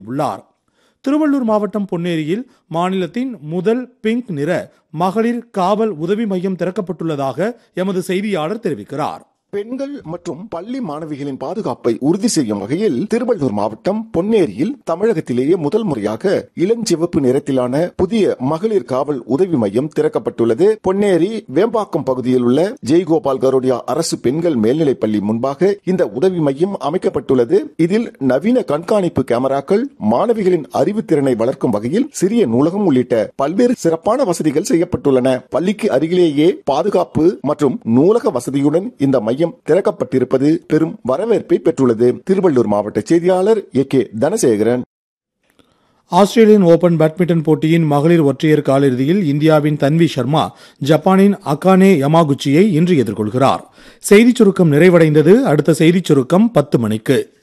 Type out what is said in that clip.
உள்ளார் திருவள்ளூர் மாவட்டம் பொன்னேரியில் மாநிலத்தின் முதல் பிங்க் நிற மகளிர் காவல் உதவி மையம் திறக்கப்பட்டுள்ளதாக எமது செய்தியாளர் தெரிவிக்கிறார் பெண்கள் மற்றும் பள்ளி மாணவிகளின் பாதுகாப்பை உறுதி செய்யும் வகையில் திருவள்ளூர் மாவட்டம் பொன்னேரியில் தமிழகத்திலேயே முதல் முறையாக இளஞ்சிவப்பு நிறத்திலான புதிய மகளிர் காவல் உதவி மையம் திறக்கப்பட்டுள்ளது பொன்னேரி வேம்பாக்கம் பகுதியில் உள்ள ஜெய்கோபால் கரோடியா அரசு பெண்கள் மேல்நிலைப் பள்ளி முன்பாக இந்த உதவி மையம் அமைக்கப்பட்டுள்ளது இதில் நவீன கண்காணிப்பு கேமராக்கள் மாணவிகளின் அறிவுத்திறனை வளர்க்கும் வகையில் சிறிய நூலகம் உள்ளிட்ட பல்வேறு சிறப்பான வசதிகள் செய்யப்பட்டுள்ளன பள்ளிக்கு அருகிலேயே பாதுகாப்பு மற்றும் நூலக வசதியுடன் இந்த மையம் திறக்கப்பட்டிருப்பது பெரும் வரவேற்பை பெற்றுள்ளது திருவள்ளூர் மாவட்ட செய்தியாளர் A K Dhanasekaran Australian Open badminton போட்டியின் மகளிர் ஒற்றையர் காலிறுதியில் இந்தியாவின் தன்வி சர்மா ஜப்பானின் அகானே யமாகுச்சியை இன்று எதிர்கொள்கிறார் செய்திச் சுருக்கம் நிறைவடைந்தது அடுத்த செய்திச் சுருக்கம் பத்து மணிக்கு